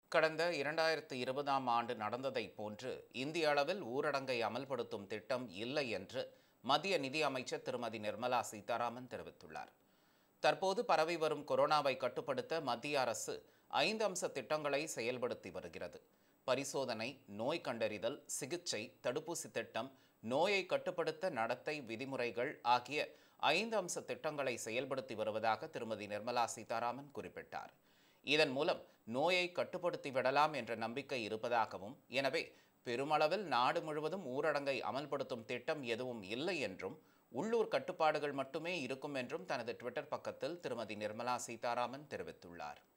கடந்த இரண்டாயிரத்து இருபதாம் ஆண்டு நடந்ததைப் போன்று இந்திய அளவில் ஊரடங்கை அமல்படுத்தும் திட்டம் இல்லை என்று மத்திய நிதி அமைச்சர் திருமதி நிர்மலா சீதாராமன் தெரிவித்துள்ளார் தற்போது பரவி வரும் கொரோனாவை கட்டுப்படுத்த மத்திய அரசு ஐந்து அம்ச திட்டங்களை செயல்படுத்தி வருகிறது பரிசோதனை நோய் கண்டறிதல் சிகிச்சை தடுப்பூசி திட்டம் நோயை கட்டுப்படுத்த நடத்தை விதிமுறைகள் ஆகிய ஐந்து அம்ச திட்டங்களை செயல்படுத்தி வருவதாக திருமதி நிர்மலா சீதாராமன் குறிப்பிட்டார் இதன் மூலம் நோயை கட்டுப்படுத்தி விடலாம் என்ற நம்பிக்கை இருப்பதாகவும் எனவே பெருமளவில் நாடு முழுவதும் ஊரடங்கை அமல்படுத்தும் திட்டம் எதுவும் இல்லை என்றும் உள்ளூர் கட்டுப்பாடுகள் மட்டுமே இருக்கும் என்றும் தனது ட்விட்டர் பக்கத்தில் திருமதி நிர்மலா சீதாராமன் தெரிவித்துள்ளார்